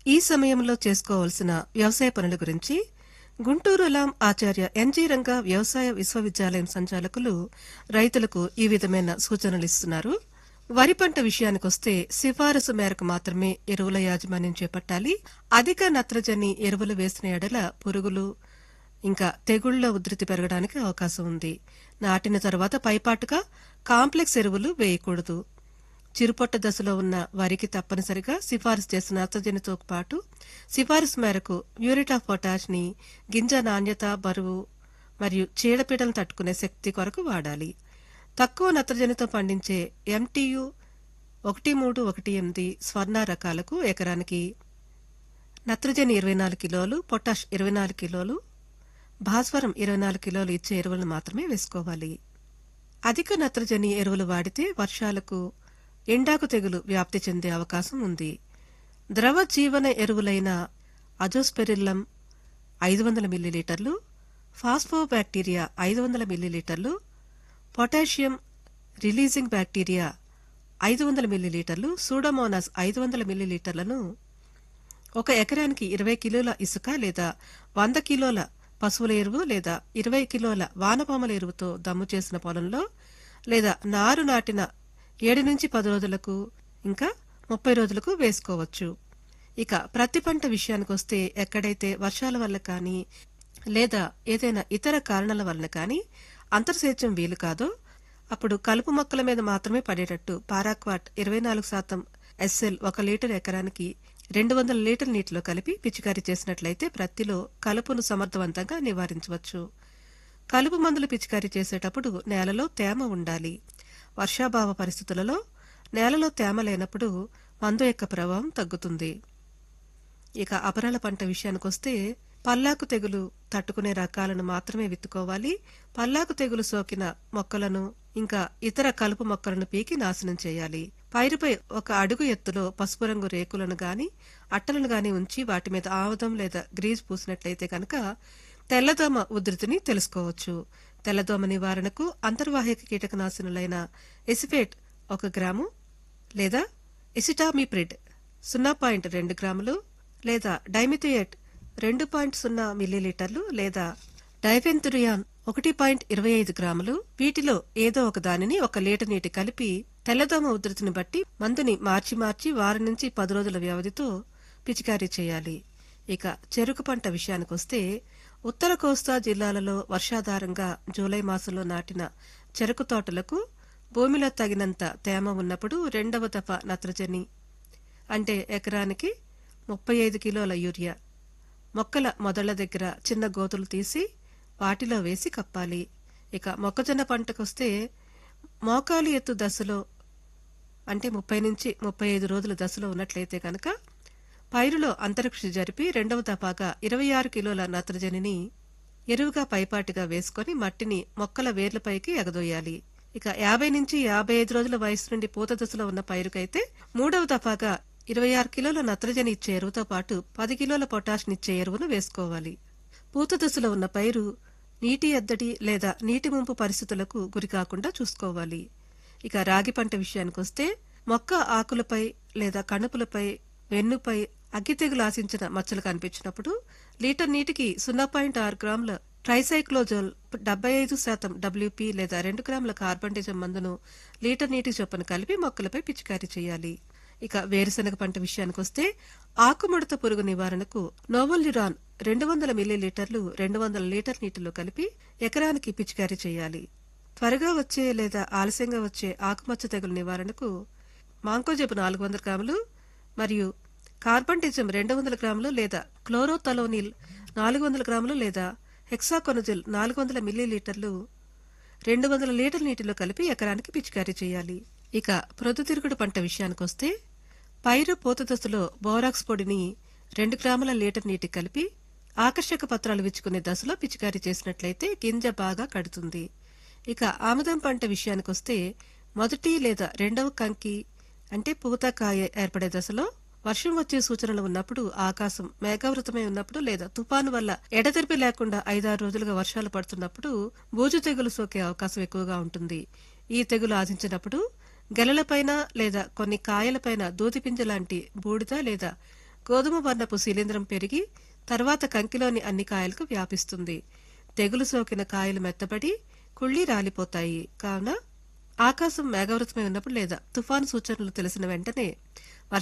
ఈ సమయంలో చేసుకోవాల్సిన వ్యవసాయ పనుల గురించి గుంటూరు లాం ఆచార్య ఎన్జీ రంగా వ్యవసాయ విశ్వవిద్యాలయం సంచాలకులు రైతులకు ఈ విధమైన సూచనలు ఇస్తున్నారు వరి పంట విషయానికొస్తే సిఫారసు మేరకు మాత్రమే ఎరువుల యాజమాన్యం చేపట్టాలి అధిక నత్రజని ఎరువులు వేసిన ఎడల పురుగులు ఇంకా తెగుళ్ల ఉధృతి పెరగడానికి అవకాశం ఉంది నాటిన తరువాత పైపాటుగా కాంప్లెక్స్ ఎరువులు వేయకూడదు చిరుపొట్ట దశలో ఉన్న వరికి తప్పనిసరిగా సిఫారసు చేసిన నత్రజనితో పాటు సిఫారసు మేరకు మ్యూరిట్ ఆఫ్ పొటాష్ ని గింజ నాణ్యత బరువు మరియు చీడపీడలను తట్టుకునే శక్తి కొరకు వాడాలి తక్కువ నత్రజనితో పండించే ఎంటీయు ఒకటి మూడు ఒకటి ఎనిమిది స్వర్ణ రకాలకు ఎకరానికి నత్రజని ఇరవై నాలుగు కిలోలు పొటాష్ ఇరవై నాలుగు కిలోలు భాస్వరం ఇరవై నాలుగు కిలోలు ఇచ్చే ఎరువులను మాత్రమే వేసుకోవాలి అధిక నత్రజని ఎరువులు వాడితే వర్షాలకు ఎండాకు తెగులు వ్యాప్తి చెందే అవకాశం ఉంది ద్రవ జీవన ఎరువులైన అజోస్పెరిల్లం ఐదు వందల మిల్లీలీటర్లు ఫాస్ఫోబాక్టీరియా ఐదు వందల మిల్లీలీటర్లు పొటాషియం రిలీజింగ్ బ్యాక్టీరియా ఐదు వందల మిల్లీలీటర్లు సూడోమోనాస్ ఐదు వందల మిల్లీలీటర్లను ఒక ఎకరానికి ఇరవై కిలోల ఇసుక లేదా వంద కిలోల పశువుల ఎరువు లేదా ఇరవై కిలోల వానపాముల ఎరువుతో దమ్ము చేసిన పొలంలో లేదా నారు నాటిన ఏడు నుంచి పది రోజులకు ఇంకా ముప్పై రోజులకు వేసుకోవచ్చు ఇక ప్రతి పంట విషయానికొస్తే ఎక్కడైతే వర్షాల వల్ల కానీ లేదా ఏదైనా ఇతర కారణాల వలన కానీ అంతర్సేద్యం వీలు కాదో అప్పుడు కలుపు మొక్కల మీద మాత్రమే పడేటట్టు పారాక్వాట్ ఇరవై నాలుగు శాతం ఎస్ఎల్ ఒక లీటర్ ఎకరానికి రెండు వందల లీటర్ నీటిలో కలిపి పిచికారీ చేసినట్లయితే ప్రత్తిలో కలుపును సమర్థవంతంగా నివారించవచ్చు కలుపు మందులు పిచికారీ చేసేటప్పుడు నేలలో తేమ ఉండాలి వర్షాభావ పరిస్థితులలో నేలలో తేమ లేనప్పుడు మందు యొక్క ప్రభావం తగ్గుతుంది ఇక అపరాల పంట విషయానికొస్తే పల్లాకు తెగులు తట్టుకునే రకాలను మాత్రమే విత్తుకోవాలి పల్లాకు తెగులు సోకిన మొక్కలను ఇంకా ఇతర కలుపు మొక్కలను పీకి నాశనం చేయాలి పైరుపై ఒక అడుగు ఎత్తులో పసుపు రంగు రేకులను గాని అట్టలను గాని ఉంచి వాటి మీద ఆముదం లేదా గ్రీజ్ పూసినట్లయితే కనుక తెల్లదోమ ఉధృతిని తెలుసుకోవచ్చు తెల్లదోమ నివారణకు అంతర్వాహిక కీటకనాశనులైన ఎసిఫేట్ ఒక గ్రాము లేదా ఎసిటామిప్రిడ్ సున్నా పాయింట్ రెండు గ్రాములు లేదా డైమిథియేట్ రెండు పాయింట్ సున్నా మిల్లీలీటర్లు లేదా డైఫెన్తురియాన్ ఒకటి పాయింట్ ఇరవై ఐదు గ్రాములు వీటిలో ఏదో ఒక దానిని ఒక లీటర్ నీటి కలిపి తెల్లదోమ ఉధృతిని బట్టి మందుని మార్చి మార్చి వారం నుంచి పది రోజుల వ్యవధితో పిచికారీ చేయాలి ఇక చెరుకు పంట విషయానికొస్తే ఉత్తర కోస్తా జిల్లాలలో వర్షాధారంగా జూలై మాసంలో నాటిన చెరుకు తోటలకు భూమిలో తగినంత తేమ ఉన్నప్పుడు రెండవ దఫ నత్రజని అంటే ఎకరానికి ముప్పై ఐదు కిలోల యూరియా మొక్కల మొదళ్ల దగ్గర చిన్న గోతులు తీసి వాటిలో వేసి కప్పాలి ఇక మొక్కజొన్న పంటకొస్తే మోకాలు ఎత్తు దశలో అంటే ముప్పై నుంచి ముప్పై ఐదు రోజుల దశలో ఉన్నట్లయితే కనుక పైరులో అంతరిక్ష జరిపి రెండవ దఫాగా ఇరవై ఆరు కిలోల నత్రజనిని ఎరువుగా పైపాటిగా వేసుకొని మట్టిని మొక్కల వేర్లపైకి ఎగదోయాలి ఇక యాభై నుంచి యాభై ఐదు రోజుల వయసు నుండి పూత దశలో ఉన్న పైరుకైతే మూడవ దఫాగా ఇరవై ఆరు కిలోల నత్రజని ఇచ్చే ఎరువుతో పాటు పది కిలోల పొటాష్నిచ్చే ఎరువును వేసుకోవాలి పూత దశలో ఉన్న పైరు నీటి ఎద్దడి లేదా నీటి ముంపు పరిస్థితులకు గురికాకుండా చూసుకోవాలి ఇక రాగి పంట విషయానికొస్తే మొక్క ఆకులపై లేదా కణుపులపై వెన్నుపై అగ్గి తెగులు ఆశించిన మచ్చలు కనిపించినప్పుడు లీటర్ నీటికి సున్నా పాయింట్ ఆరు గ్రాముల ట్రైసైక్లోజోల్ డెబ్బై ఐదు శాతం డబ్ల్యూపీ లేదా రెండు గ్రాముల కార్బండిజం మందును లీటర్ నీటి చొప్పున కలిపి మొక్కలపై పిచికారీ చేయాలి ఇక వేరుశనగ పంట విషయానికొస్తే ఆకుముడత పురుగు నివారణకు నోవల్యురాన్ రెండు వందల మిల్లీలీటర్లు రెండు వందల లీటర్ నీటిలో కలిపి ఎకరానికి పిచికారీ చేయాలి త్వరగా వచ్చే లేదా ఆలస్యంగా వచ్చే ఆకుమచ్చ తెగులు నివారణకు మాంకోజెబు నాలుగు వందల గ్రాములు మరియు కార్బంటిజం రెండు వందల గ్రాములు లేదా క్లోరోతలోనిల్ నాలుగు వందల గ్రాములు లేదా హెక్సాకొనజిల్ నాలుగు వందల మిల్లీలీటర్లు రెండు వందల లీటర్ నీటిలో కలిపి ఎకరానికి పిచికారీ చేయాలి ఇక ప్రొద్దుతిరుగుడు పంట విషయానికొస్తే పైరు పూత దశలో బోరాక్స్ పొడిని రెండు గ్రాముల లీటర్ నీటి కలిపి ఆకర్షక పత్రాలు విచ్చుకునే దశలో పిచికారీ చేసినట్లయితే గింజ బాగా కడుతుంది ఇక ఆముదం పంట విషయానికొస్తే మొదటి లేదా రెండవ కంకి అంటే పూత కాయ ఏర్పడే దశలో వర్షం వచ్చే సూచనలు ఉన్నప్పుడు ఆకాశం మేఘావృతమై ఉన్నప్పుడు లేదా తుపాను వల్ల ఎడతెరిపి లేకుండా ఐదారు రోజులుగా వర్షాలు పడుతున్నప్పుడు బూజు తెగులు సోకే అవకాశం ఎక్కువగా ఉంటుంది ఈ తెగులు ఆశించినప్పుడు గెలలపైన లేదా కొన్ని కాయలపైన దూదిపింజ లాంటి బూడిద లేదా గోధుమ వర్ణపు శిలీంధ్రం పెరిగి తర్వాత కంకిలోని అన్ని కాయలకు వ్యాపిస్తుంది తెగులు సోకిన కాయలు మెత్తబడి కుళ్ళి రాలిపోతాయి కావున ఆకాశం మేఘావృతమై ఉన్నప్పుడు లేదా తుఫాను సూచనలు తెలిసిన వెంటనే